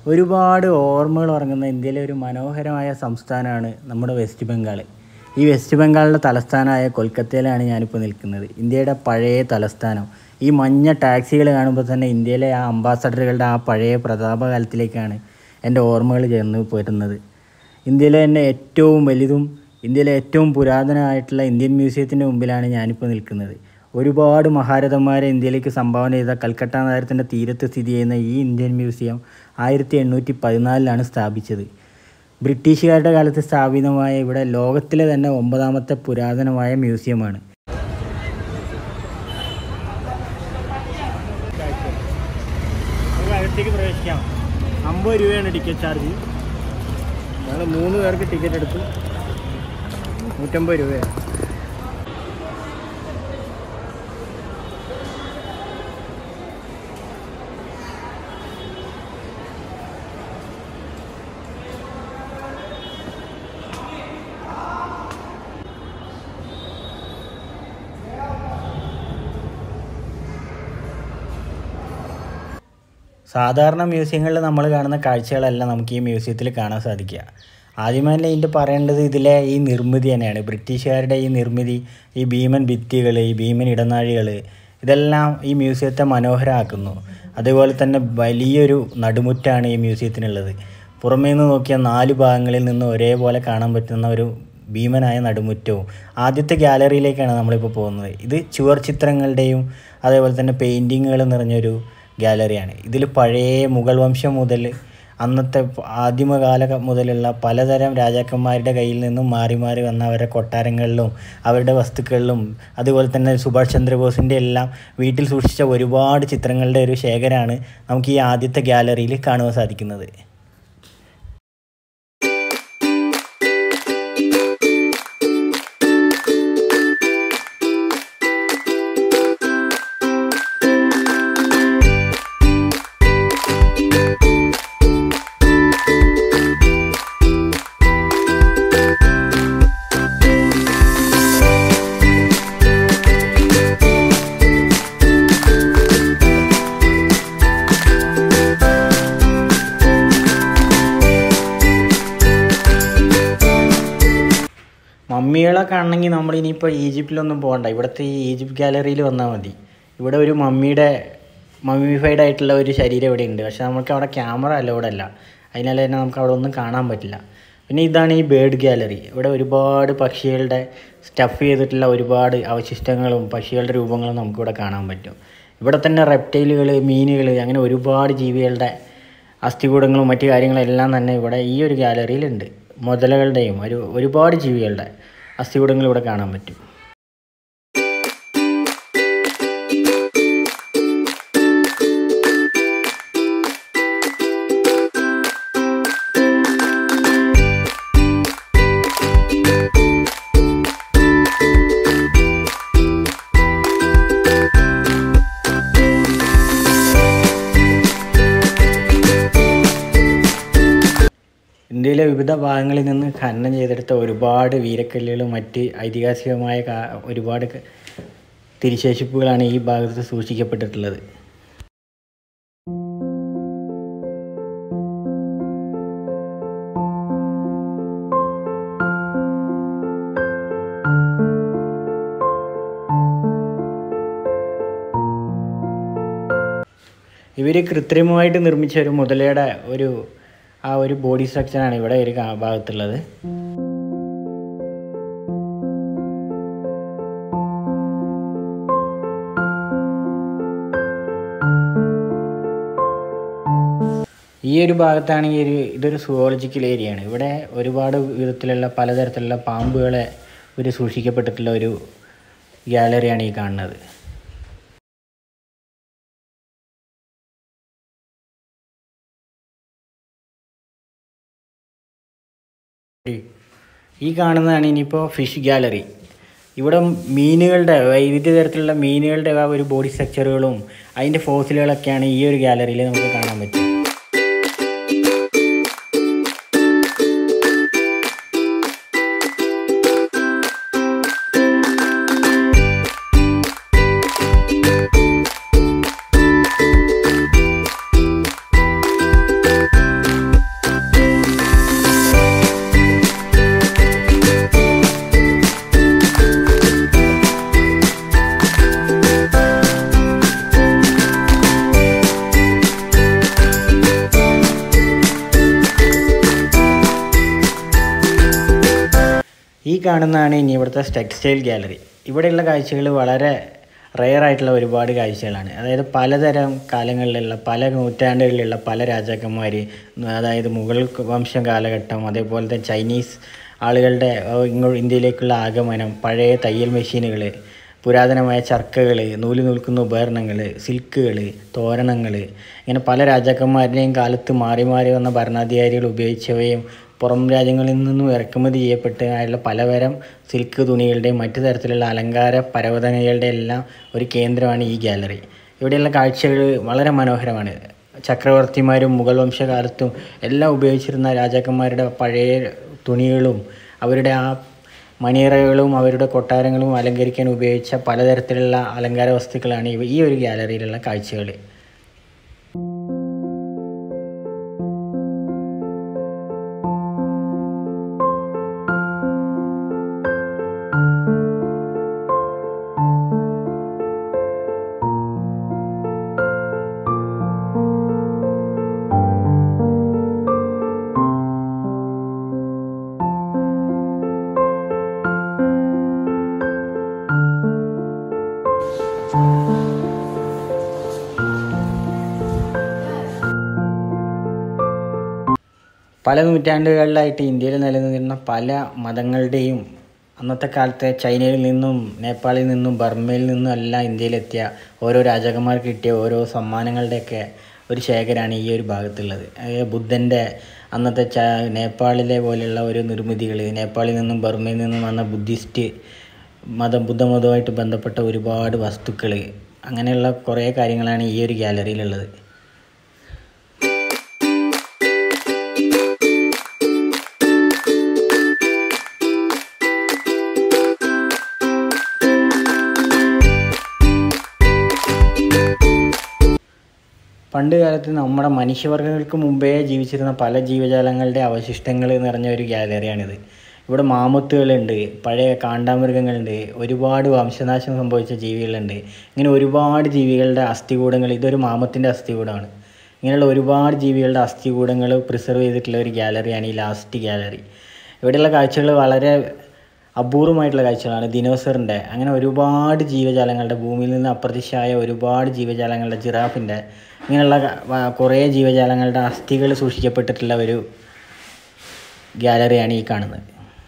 ഒരുപാട് ഓർമ്മകൾ ഉറങ്ങുന്ന ഇന്ത്യയിലെ ഒരു മനോഹരമായ സംസ്ഥാനമാണ് നമ്മുടെ വെസ്റ്റ് ബംഗാൾ ഈ വെസ്റ്റ് ബംഗാളിൻ്റെ തലസ്ഥാനമായ കൊൽക്കത്തയിലാണ് ഞാനിപ്പോൾ നിൽക്കുന്നത് ഇന്ത്യയുടെ പഴയ തലസ്ഥാനം ഈ മഞ്ഞ ടാക്സികൾ കാണുമ്പോൾ തന്നെ ഇന്ത്യയിലെ ആ അംബാസഡറുകളുടെ ആ പഴയ പ്രതാപകാലത്തിലേക്കാണ് എൻ്റെ ഓർമ്മകൾ ചേർന്ന് പോരുന്നത് ഇന്ത്യയിലെ തന്നെ ഏറ്റവും വലുതും ഇന്ത്യയിലെ ഏറ്റവും പുരാതനമായിട്ടുള്ള ഇന്ത്യൻ മ്യൂസിയത്തിൻ്റെ മുമ്പിലാണ് ഞാനിപ്പോൾ നിൽക്കുന്നത് ഒരുപാട് മഹാരഥന്മാരെ ഇന്ത്യയിലേക്ക് സംഭാവന ചെയ്ത കൽക്കട്ട നഗരത്തിൻ്റെ തീരത്ത് സ്ഥിതി ചെയ്യുന്ന ഈ ഇന്ത്യൻ മ്യൂസിയം ആയിരത്തി എണ്ണൂറ്റി പതിനാലിലാണ് സ്ഥാപിച്ചത് ബ്രിട്ടീഷുകാരുടെ കാലത്ത് സ്ഥാപിതമായ ഇവിടെ ലോകത്തിലെ തന്നെ ഒമ്പതാമത്തെ പുരാതനമായ മ്യൂസിയമാണ് അകത്തേക്ക് പ്രവേശിക്കാം അമ്പത് രൂപയാണ് ടിക്കറ്റ് ചാർജ് ഞങ്ങൾ മൂന്ന് പേർക്ക് ടിക്കറ്റ് എടുത്തു നൂറ്റമ്പത് രൂപയാണ് സാധാരണ മ്യൂസിയങ്ങളിൽ നമ്മൾ കാണുന്ന കാഴ്ചകളല്ല നമുക്ക് ഈ മ്യൂസിയത്തിൽ കാണാൻ സാധിക്കുക ആദ്യമേ തന്നെ ഇതിൻ്റെ പറയേണ്ടത് ഇതിലെ ഈ നിർമ്മിതി തന്നെയാണ് ബ്രിട്ടീഷുകാരുടെ ഈ നിർമ്മിതി ഈ ഭീമൻ ഭിത്തികൾ ഈ ഭീമൻ ഇടനാഴികൾ ഇതെല്ലാം ഈ മ്യൂസിയത്തെ മനോഹരമാക്കുന്നു അതുപോലെ തന്നെ വലിയൊരു നടുമുറ്റാണ് ഈ മ്യൂസിയത്തിനുള്ളത് പുറമേ നിന്ന് നോക്കിയാൽ നാല് ഭാഗങ്ങളിൽ നിന്ന് ഒരേപോലെ കാണാൻ പറ്റുന്ന ഒരു ഭീമനായ നടുമുറ്റവും ആദ്യത്തെ ഗാലറിയിലേക്കാണ് നമ്മളിപ്പോൾ പോകുന്നത് ഇത് ചുവർ ചിത്രങ്ങളുടെയും അതേപോലെ തന്നെ പെയിൻറ്റിങ്ങുകൾ നിറഞ്ഞൊരു ഗാലറിയാണ് ഇതിൽ പഴയ മുഗൾ വംശം മുതൽ അന്നത്തെ ആദിമകാല മുതലുള്ള പലതരം രാജാക്കന്മാരുടെ കയ്യിൽ നിന്നും മാറി മാറി വന്ന അവരുടെ കൊട്ടാരങ്ങളിലും അവരുടെ വസ്തുക്കളിലും അതുപോലെ തന്നെ സുഭാഷ് ചന്ദ്രബോസിൻ്റെ എല്ലാം വീട്ടിൽ സൂക്ഷിച്ച ഒരുപാട് ചിത്രങ്ങളുടെ ഒരു ശേഖരമാണ് നമുക്ക് ഈ ആദ്യത്തെ ഗാലറിയിൽ കാണുവാൻ സാധിക്കുന്നത് മമ്മികളെ കാണണമെങ്കിൽ നമ്മൾ ഇനിയിപ്പോൾ ഈജിപ്തിലൊന്നും പോകണ്ട ഇവിടുത്തെ ഈ ഈജിപ്ത് ഗാലറിയിൽ വന്നാൽ മതി ഇവിടെ ഒരു മമ്മിയുടെ മമ്മിഫൈഡ് ആയിട്ടുള്ള ഒരു ശരീരം ഇവിടെ ഉണ്ട് പക്ഷെ നമുക്ക് അവിടെ ക്യാമറ അലൗഡ് അല്ല അതിനാൽ തന്നെ നമുക്ക് അവിടെ ഒന്നും കാണാൻ പറ്റില്ല പിന്നെ ഇതാണ് ഈ ബേർഡ് ഗാലറി ഇവിടെ ഒരുപാട് പക്ഷികളുടെ സ്റ്റഫ് ചെയ്തിട്ടുള്ള ഒരുപാട് അവശിഷ്ടങ്ങളും പക്ഷികളുടെ രൂപങ്ങളും നമുക്കിവിടെ കാണാൻ പറ്റും ഇവിടെ തന്നെ റെപ്റ്റൈലുകൾ മീനുകൾ അങ്ങനെ ഒരുപാട് ജീവികളുടെ അസ്ഥികൂടങ്ങളും മറ്റു കാര്യങ്ങളും എല്ലാം തന്നെ ഇവിടെ ഈ ഒരു ഗാലറിയിലുണ്ട് മുതലകളുടെയും ഒരു ഒരുപാട് ജീവികളുടെ അസ്ഥികൂടങ്ങൾ ഇവിടെ കാണാൻ പറ്റും ഇന്ത്യയിലെ വിവിധ ഭാഗങ്ങളിൽ നിന്ന് ഖനനം ചെയ്തെടുത്ത ഒരുപാട് വീരക്കല്ലുകളും മറ്റ് ഐതിഹാസികമായ കാ- ഒരുപാട് ക- തിരിശേഷിപ്പുകളാണ് ഈ ഭാഗത്ത് സൂക്ഷിക്കപ്പെട്ടിട്ടുള്ളത് ഇവർ കൃത്രിമമായിട്ട് നിർമ്മിച്ച ഒരു മുതലയുടെ ഒരു ആ ഒരു ബോഡി സ്ട്രക്ചറാണ് ഇവിടെ ഒരു കാ- ഭാഗത്തുള്ളത് ഈ ഒരു ഭാഗത്താണെങ്കിൽ ഒരു ഇതൊരു സുവോളജിക്കൽ ഏരിയയാണ് ഇവിടെ ഒരുപാട് വിധത്തിലുള്ള പലതരത്തിലുള്ള പാമ്പുകളെ ഒരു സൂക്ഷിക്കപ്പെട്ടിട്ടുള്ള ഒരു ഗാലറിയാണ് ഈ കാണുന്നത് ഈ കാണുന്നതാണ് ഇനിയിപ്പോൾ ഫിഷ് ഗാലറി ഇവിടെ മീനുകളുടെ വൈവിധ്യ തരത്തിലുള്ള മീനുകളുടെ ആ ഒരു ബോഡി സ്ട്രക്ചറുകളും അതിൻ്റെ ഫോസിലുകളൊക്കെയാണ് ഈ ഒരു ഗാലറിയിൽ നമുക്ക് കാണാൻ പറ്റുക കാണുന്നതാണ് ഇനി ഇവിടുത്തെ ടെക്സ്റ്റൈൽ ഗാലറി ഇവിടെയുള്ള കാഴ്ചകൾ വളരെ റെയർ ആയിട്ടുള്ള ഒരുപാട് കാഴ്ചകളാണ് അതായത് പലതരം കാലങ്ങളിലുള്ള പല നൂറ്റാണ്ടുകളിലുള്ള പല രാജാക്കന്മാർ അതായത് മുഗൾ വംശം കാലഘട്ടം അതേപോലത്തെ ചൈനീസ് ആളുകളുടെ ഏഹ്, ഇങ്ങോ ഇന്ത്യയിലേക്കുള്ള ആഗമനം പഴയ തയ്യൽ മെഷീനുകൾ പുരാതനമായ ചർക്കകൾ നൂല് നൂൽക്കുന്ന ഉപകരണങ്ങൾ സിൽക്കുകൾ തോരണങ്ങൾ ഇങ്ങനെ പല രാജാക്കന്മാരുടെയും കാലത്ത് മാറി മാറി വന്ന ഭരണാധികാരികൾ ഉപയോഗിച്ചവയും പുറം രാജ്യങ്ങളിൽ നിന്നും ഇറക്കുമതി ചെയ്യപ്പെട്ടതായുള്ള പലതരം സിൽക്ക് തുണികളുടെയും മറ്റു തരത്തിലുള്ള അലങ്കാര പരവതനകളുടെ എല്ലാം ഒരു കേന്ദ്രമാണ് ഈ ഗാലറി ഇവിടെയുള്ള കാഴ്ചകൾ വളരെ മനോഹരമാണ് ചക്രവർത്തിമാരും മുഗൾ വംശകാലത്തും എല്ലാം ഉപയോഗിച്ചിരുന്ന രാജാക്കന്മാരുടെ പഴയ തുണികളും അവരുടെ ആ മണിയറകളും അവരുടെ കൊട്ടാരങ്ങളും അലങ്കരിക്കാൻ ഉപയോഗിച്ച പലതരത്തിലുള്ള അലങ്കാര വസ്തുക്കളാണ് ഇവ- ഈ ഒരു ഗാലറിയിലുള്ള കാഴ്ചകൾ പല നൂറ്റാണ്ടുകളിലായിട്ട് ഇന്ത്യയിൽ നിലനിന്നിരുന്ന പല മതങ്ങളുടെയും അന്നത്തെ കാലത്തെ ചൈനയിൽ നിന്നും നേപ്പാളിൽ നിന്നും ബർമ്മയിൽ നിന്നും എല്ലാം ഇന്ത്യയിലെത്തിയ ഓരോ രാജാക്കന്മാർക്ക് കിട്ടിയ ഓരോ സമ്മാനങ്ങളുടെയൊക്കെ ഒരു ശേഖരമാണ് ഈ ഒരു ഭാഗത്തുള്ളത് അതായത് ബുദ്ധൻ്റെ അന്നത്തെ ച നേപ്പാളിലെ പോലെയുള്ള ഒരു നിർമ്മിതികൾ നേപ്പാളിൽ നിന്നും ബർമ്മയിൽ നിന്നും വന്ന ബുദ്ധിസ്റ്റ് മതം ബുദ്ധമതവുമായിട്ട് ബന്ധപ്പെട്ട ഒരുപാട് വസ്തുക്കൾ അങ്ങനെയുള്ള കുറേ കാര്യങ്ങളാണ് ഈ ഒരു ഗാലറിയിലുള്ളത് പണ്ട് കാലത്ത് നമ്മുടെ മനുഷ്യവർഗ്ഗങ്ങൾക്ക് മുമ്പേ ജീവിച്ചിരുന്ന പല ജീവജാലങ്ങളുടെ അവശിഷ്ടങ്ങൾ നിറഞ്ഞ ഒരു ഗാലറിയാണിത് ഇവിടെ മാമത്തുകളുണ്ട് പഴയ കാണ്ടാമൃഗങ്ങളുണ്ട് ഒരുപാട് വംശനാശം സംഭവിച്ച ജീവികളുണ്ട് ഇങ്ങനെ ഒരുപാട് ജീവികളുടെ അസ്ഥികൂടങ്ങൾ ഇതൊരു മാമത്തിൻ്റെ അസ്ഥികൂടമാണ് ഇങ്ങനെയുള്ള ഒരുപാട് ജീവികളുടെ അസ്ഥികൂടങ്ങൾ പ്രിസർവ് ചെയ്തിട്ടുള്ള ഒരു ഗാലറിയാണ് ഈ ലാസ്റ്റ് ഗാലറി ഇവിടെയുള്ള കാഴ്ചകൾ വളരെ അപൂർവമായിട്ടുള്ള കാഴ്ചകളാണ് ദിനോസറിൻ്റെ അങ്ങനെ ഒരുപാട് ജീവജാലങ്ങളുടെ ഭൂമിയിൽ നിന്ന് അപ്രത്യക്ഷമായ ഒരുപാട് ജീവജാലങ്ങളുടെ ജിറാഫിൻ്റെ ഇങ്ങനെയുള്ള ക- വ- കുറേ ജീവജാലങ്ങളുടെ അസ്ഥികൾ സൂക്ഷിക്കപ്പെട്ടിട്ടുള്ള ഒരു ഗാലറിയാണ് ഈ കാണുന്നത്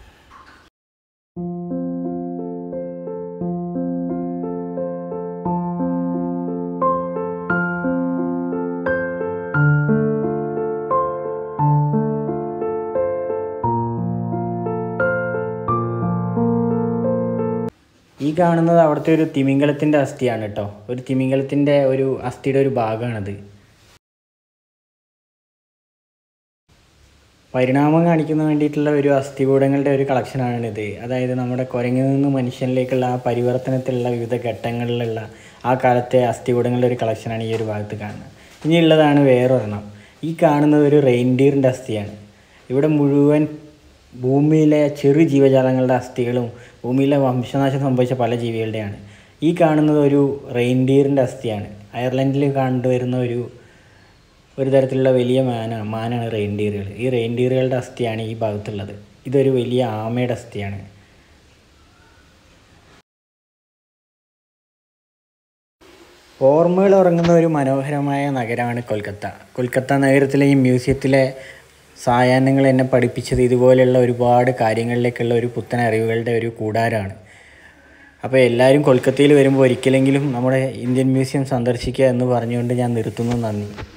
ഈ കാണുന്നത് അവിടുത്തെ ഒരു തിമിംഗലത്തിൻ്റെ അസ്ഥിയാണ് കേട്ടോ ഒരു തിമിംഗലത്തിൻ്റെ ഒരു അസ്ഥിയുടെ ഒരു ഭാഗമാണത് പരിണാമം കാണിക്കുന്ന വേണ്ടിയിട്ടുള്ള ഒരു അസ്ഥികൂടങ്ങളുടെ ഒരു കളക്ഷനാണിത് അതായത് നമ്മുടെ കുരങ്ങിൽ നിന്ന് മനുഷ്യനിലേക്കുള്ള ആ പരിവർത്തനത്തിലുള്ള വിവിധ ഘട്ടങ്ങളിലുള്ള ആ കാലത്തെ അസ്ഥികൂടങ്ങളുടെ ഒരു കളക്ഷനാണ് ഈ ഒരു ഭാഗത്ത് കാണുന്നത് ഇനിയുള്ളതാണ് വേറൊരെണ്ണം ഈ കാണുന്നത് ഒരു റെയിൻഡിയറിൻ്റെ അസ്ഥിയാണ് ഇവിടെ മുഴുവൻ ഭൂമിയിലെ ചെറു ജീവജാലങ്ങളുടെ അസ്ഥികളും ഭൂമിയിലെ വംശനാശം സംഭവിച്ച പല ജീവികളുടെയാണ് ഈ കാണുന്നത് ഒരു റെയിൻഡിയറിൻ്റെ അസ്ഥിയാണ് അയർലൻഡിൽ കണ്ടുവരുന്ന ഒരു ഒരു തരത്തിലുള്ള വലിയ മാനാണ് മാനാണ് റെയിൻഡിയറുകൾ ഈ റെയിൻഡിയറുകളുടെ അസ്ഥിയാണ് ഈ ഭാഗത്തുള്ളത് ഇതൊരു വലിയ ആമയുടെ അസ്ഥിയാണ് ഓർമ്മകൾ ഉറങ്ങുന്ന ഒരു മനോഹരമായ നഗരമാണ് കൊൽക്കത്ത കൊൽക്കത്ത നഗരത്തിലെ ഈ മ്യൂസിയത്തിലെ സായാഹ്നങ്ങൾ എന്നെ പഠിപ്പിച്ചത് ഇതുപോലെയുള്ള ഒരുപാട് കാര്യങ്ങളിലേക്കുള്ള ഒരു പുത്തൻ അറിവുകളുടെ ഒരു കൂടാരമാണ് അപ്പോൾ എല്ലാവരും കൊൽക്കത്തയിൽ വരുമ്പോൾ ഒരിക്കലെങ്കിലും നമ്മുടെ ഇന്ത്യൻ മ്യൂസിയം സന്ദർശിക്കുക എന്ന് പറഞ്ഞുകൊണ്ട് ഞാൻ നിർത്തുന്നു നന്ദി